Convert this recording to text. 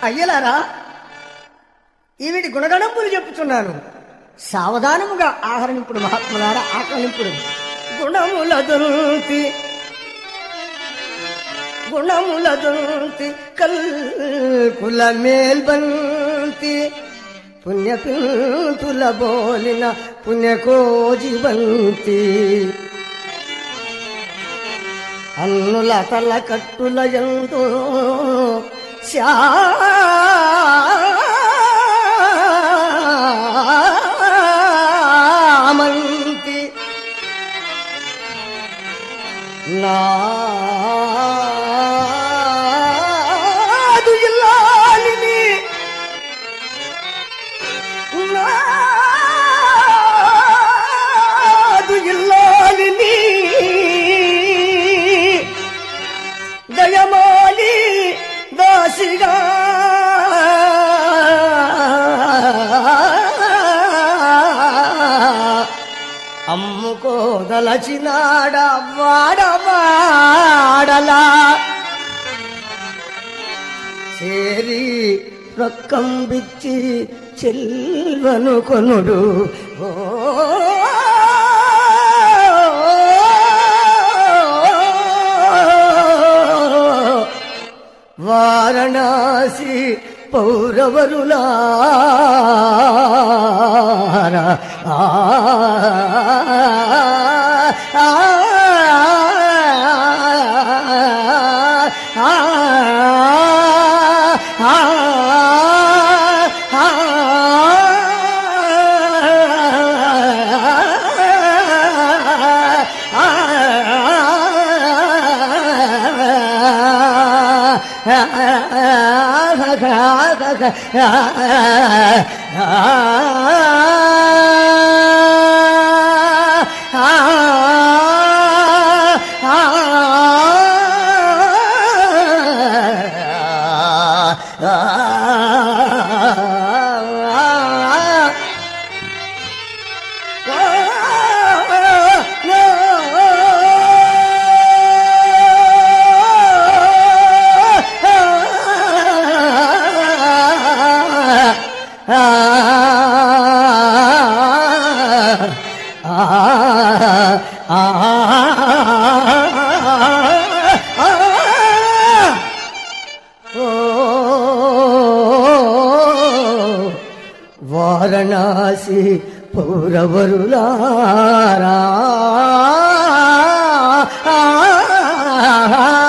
అయ్యలారా ఈవిడి గుణగణములు చెప్పుతున్నాను సావధానముగా ఆహరణింపుడు మహాత్ములారా ఆకలింపుడు గుణముల దుర్తి గుణముల దుర్తి కల్కుల మేల్బంతి పుణ్యపింతుల బోలిన పుణ్యకోజివంతి అన్నుల తల కట్టుల ఎందు శ్యామంతి నాదు ఇల్లాలిని నాదు ఇల్లాలిని దయమాలి దాసిగా అమ్ముకోదలచినాడ వాడవాడలా చేరి రొక్కం బిచ్చి చెల్వను కొనుడు ఓ వారణాసి పౌరవరులారా ఆ, ఆ, ఆ, ఆ, వారణాసి పౌరవరులారా